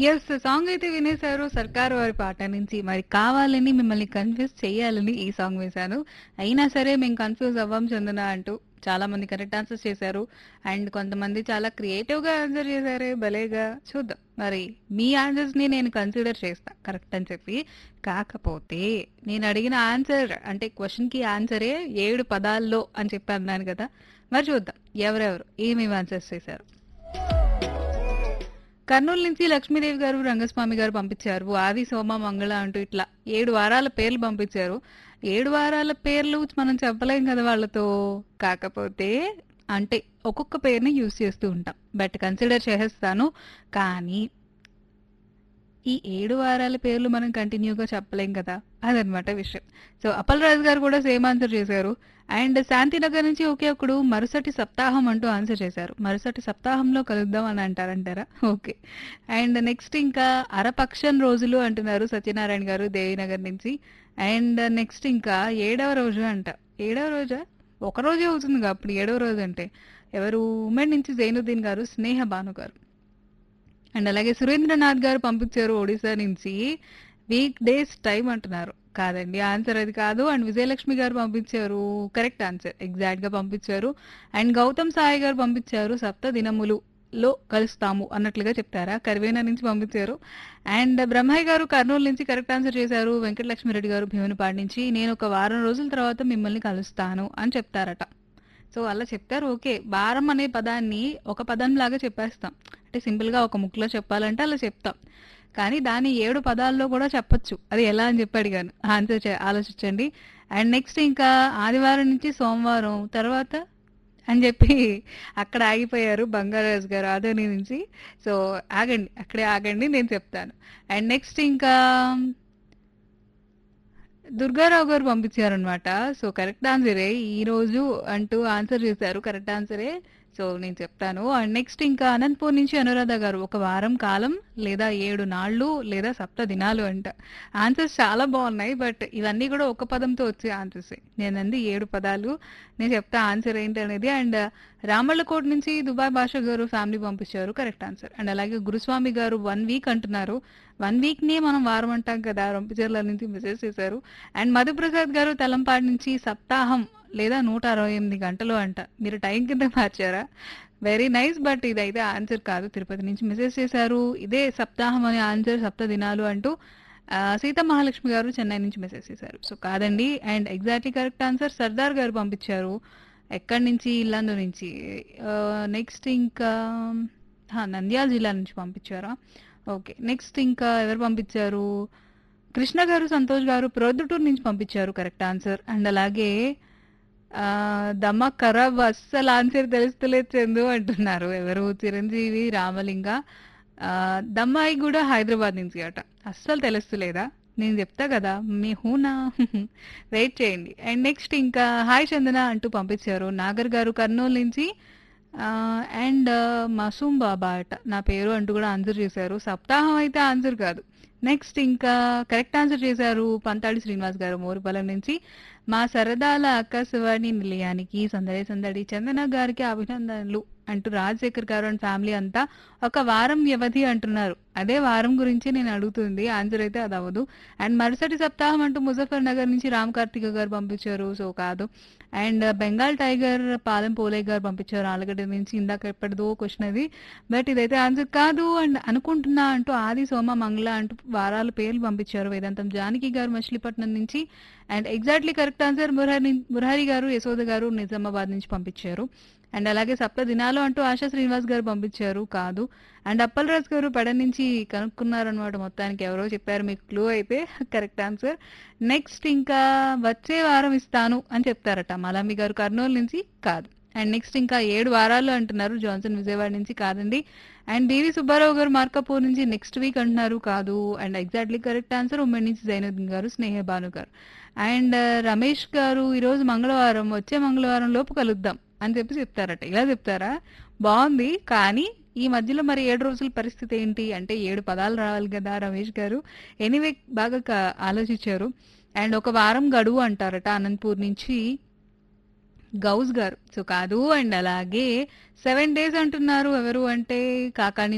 Yes. Song అయితే వినేశారు 'సర్కారు' వారి పాట నుంచి. మరి కావాలని మిమ్మల్ని కన్‌ఫ్యూజ్ చేయాలని ఈ సాంగ్ వేశాను. అయినా సరే మేము కన్‌ఫ్యూజ్ అవ్వం చందన అంటూ చాలామంది కరెక్ట్ ఆన్సర్స్ చేశారు. అండ్ కొంతమంది చాలా క్రియేటివ్‌గా ఆన్సర్ చేశారే భలేగా! చూద్దాం. మరి మీ ఆన్సర్స్‌ని నేను కన్సిడర్ చేస్తా కరెక్ట్ అని చెప్పి. కాకపోతే నేను అడిగిన ఆన్సర్ అంటే క్వెషన్‌కి ఆన్సరే 7 పదాల్లో అని చెప్పి అన్నాను కదా! మరి చూద్దాం ఎవరెవరు ఏమేమి ఆన్సర్స్ చేశారు. కర్నూలు నుంచి లక్ష్మీదేవి గారు, రంగస్వామి గారు పంపించారు. ఆది, సోమ, మంగళ అంటూ ఇట్లా 7 వారాల పేర్లు పంపించారు. 7 వారాల పేర్లు మనం చెప్పలేం కదా వాళ్ళతో. కాకపోతే అంటే ఒక్కొక్క పేరుని యూజ్ చేస్తూ ఉంటాం. బట్ కన్సిడర్ చేసేస్తాను. కానీ ఈ 7 వారాల పేర్లు మనం కంటిన్యూగా చెప్పలేం కదా! అదనమాట విషయం. సో అప్పలరాజు గారు కూడా సేమ్ ఆన్సర్ చేశారు. అండ్ శాంతినగర్ నుంచి ఒకే ఒక్కడు మరుసటి సప్తాహం అంటూ ఆన్సర్ చేశారు. మరుసటి సప్తాహంలో కలుద్దాం అని అంటారంటారా? ఓకే. అండ్ నెక్స్ట్ ఇంకా అరపక్షం రోజులు అంటున్నారు సత్యనారాయణ గారు దేవీనగర్ నుంచి. అండ్ నెక్స్ట్ ఇంకా ఏడవ రోజు అంట. ఏడవ రోజా? ఒక రోజే అవుతుందిగా అప్పుడు ఏడవ రోజు అంటే. ఎవరు ఉమెన్ నుంచి జైనుద్దీన్ గారు, స్నేహ భాను గారు. అండ్ అలాగే సురేంద్రనాథ్ గారు పంపించారు ఒడిశా నుంచి. వీక్ డేస్ టైమ్ అంటున్నారు. కాదండి. ఆన్సర్ అది కాదు. అండ్ విజయలక్ష్మి గారు పంపించారు. Correct answer. ఎగ్జాక్ట్‌గా పంపించారు. అండ్ గౌతమ్ సాయి గారు పంపించారు సప్త దినములులో కలుస్తాము అన్నట్లుగా చెప్తారా? కరివేనా నుంచి పంపించారు. అండ్ బ్రహ్మయ్య గారు కర్నూలు నుంచి కరెక్ట్ ఆన్సర్ చేశారు. వెంకటలక్ష్మిరెడ్డి గారు భీమునిపాడు నుంచి నేను ఒక వారం రోజుల తర్వాత మిమ్మల్ని కలుస్తాను అని చెప్తారట. సో అలా చెప్తారు ఓకే. వారం అనే పదాన్ని ఒక పదంలాగా చెప్పేస్తాం. అంటే సింపుల్‌గా ఒక ముక్కలో చెప్పాలంటే అలా చెప్తాం. కానీ దాన్ని 7 పదాల్లో కూడా చెప్పొచ్చు. అది ఎలా అని చెప్పి అడిగాను. ఆన్సర్ చే ఆలోచించండి. అండ్ నెక్స్ట్ ఇంకా ఆదివారం నుంచి సోమవారం తర్వాత అని చెప్పి అక్కడ ఆగిపోయారు బంగారాజు గారు ఆదోని నుంచి. సో ఆగండి. అక్కడే ఆగండి నేను చెప్తాను. అండ్ నెక్స్ట్ ఇంకా దుర్గారావు గారు పంపించారనమాట. సో కరెక్ట్ ఆన్సరే. ఈరోజు అంటూ ఆన్సర్ చేశారు. కరెక్ట్ ఆన్సరే. సో నేను చెప్తాను. అండ్ నెక్స్ట్ ఇంకా అనంతపూర్ నుంచి అనురాధ గారు ఒక వారం కాలం లేదా 7 నాళ్ళు లేదా సప్త దినాలు అంట. ఆన్సర్స్ చాలా బాగున్నాయి. బట్ ఇవన్నీ కూడా ఒక పదంతో వచ్చే ఆన్సర్సే. నేనంది 7 పదాలు. నేను చెప్తా ఆన్సర్ ఏంటనేది. అండ్ రామళ్ళకోట నుంచి దుబాయ్ భాష గారు ఫ్యామిలీ పంపించారు. Correct answer. అండ్ అలాగే గురుస్వామి గారు 1 వీక్ అంటున్నారు. 1 వీక్‌నే మనం వారం అంటాం కదా! రొంపిచెర్ల నుంచి మెసేజ్ చేశారు. అండ్ మధుప్రసాద్ గారు తలంపాడు నుంచి సప్తాహం లేదా 168 గంటలు అంట. మీరు టైం కింద మార్చారా? Very nice. బట్ ఇదైతే ఆన్సర్ కాదు. తిరుపతి నుంచి మెసేజ్ చేశారు. ఇదే సప్తాహం అనే ఆన్సర్ సప్త దినాలు అంటూ ఆహ్, సీతా మహాలక్ష్మి గారు చెన్నై నుంచి మెసేజ్ చేశారు. సో కాదండి. And exactly correct answer Sardar garu పంపించారు. ఎక్కడి నుంచి? ఇల్లందు నుంచి. ఆహ్, నెక్స్ట్ ఇంకా ఆ! నంద్యాల జిల్లా నుంచి పంపించారా? ఓకే. నెక్స్ట్ ఇంకా ఎవరు పంపించారు? కృష్ణ గారు, సంతోష్ గారు ప్రొద్దుటూరు నుంచి పంపించారు కరెక్ట్ ఆన్సర్. అండ్ అలాగే ఆహ్, దమ ఖరాబ్ అస్సలు ఆన్సర్ తెలుస్తలేదు చందు అంటున్నారు. ఎవరు? చిరంజీవి, రామలింగ. ఆహ్, దమ్మాయి కూడా హైదరాబాద్ నుంచి అట. అస్సలు తెలుస్తలేదా? నేను చెప్తా కదా! మీ హూనా వెయిట్ చేయండి. అండ్ నెక్స్ట్ ఇంకా హాయ్ చందన అంటూ పంపించారు. నాగర్ గారు కర్నూలు నుంచి. ఆహ్, అండ్ మసూమ్ బాబా అట. నా పేరు అంటూ కూడా ఆన్సర్ చేశారు. సప్తాహం అయితే ఆన్సర్ కాదు. నెక్స్ట్ ఇంకా కరెక్ట్ ఆన్సర్ చేశారు పంతాడి శ్రీనివాస్ గారు మోరిపాలెం నుంచి. మా సరదాల ఆకాశవాణి నిలయానికి సందడి సందడి చందన గారికి అభినందనలు అంటూ రాజశేఖర్ గారు అండ్ ఫ్యామిలీ అంతా ఒక వారం వ్యవధి అంటున్నారు. అదే వారం గురించి నేను అడుగుతుంది. ఆన్సర్ అయితే అది అవ్వదు. అండ్ మరుసటి సప్తాహం అంటూ ముజఫర్ నగర్ నుంచి రామ్ కార్తిక గారు పంపించారు. సో కాదు. అండ్ బెంగాల్ టైగర్ పాలెం పోలయ్య గారు పంపించారు ఆలగడ్డ నుంచి. ఇందాక ఎప్పటిదో క్వెషన్ అది. బట్ ఇదైతే ఆన్సర్ కాదు. అండ్ అనుకుంటున్నా అంటూ ఆది, సోమ, మంగళ అంటూ వారాల పేర్లు పంపించారు. వేదాంతం జానకి గారు మచిలీపట్నం నుంచి. And exactly correct answer Murahari Murahari garu, Yashoda గారు నిజామాబాద్ నుంచి పంపించారు. అండ్ అలాగే సప్త దినాలు అంటూ ఆశా శ్రీనివాస్ గారు పంపించారు. కాదు. అండ్ అప్పలరాజు గారు పెడ నుంచి కనుక్కున్నారనమాట మొత్తానికి. ఎవరో చెప్పారు మీకు క్లూ అయితే కరెక్ట్ ఆన్సర్. నెక్స్ట్ ఇంకా వచ్చే వారం ఇస్తాను అని చెప్తారట. మలామి గారు కర్నూలు నుంచి. కాదు. అండ్ నెక్స్ట్ ఇంకా 7 వారాలు అంటున్నారు. జాన్సన్ విజయవాడ నుంచి. కాదండి. అండ్ బీవీ సుబ్బారావు గారు మార్కాపూర్ నుంచి నెక్స్ట్ వీక్ అంటున్నారు. కాదు. అండ్ ఎగ్జాక్ట్‌లీ కరెక్ట్ ఆన్సర్ ఉమ్మడి నుంచి జైనుద్దీన్ గారు, స్నేహ భాను గారు. అండ్ రమేష్ గారు ఈరోజు మంగళవారం వచ్చే మంగళవారం లోపు కలుద్దాం అని చెప్పి చెప్తారట. ఇలా చెప్తారా? బావుంది. కానీ ఈ మధ్యలో మరి 7 రోజుల పరిస్థితి ఏంటి? అంటే 7 పదాలు రావాలి కదా రమేష్ గారు. ఎనీవే బాగా క ఆలోచించారు. అండ్ ఒక వారం గడువు అంటారట అనంతపూర్ నుంచి గౌస్ గారు. సో కాదు. అండ్ అలాగే 7 డేస్ అంటున్నారు. ఎవరు అంటే కాకాని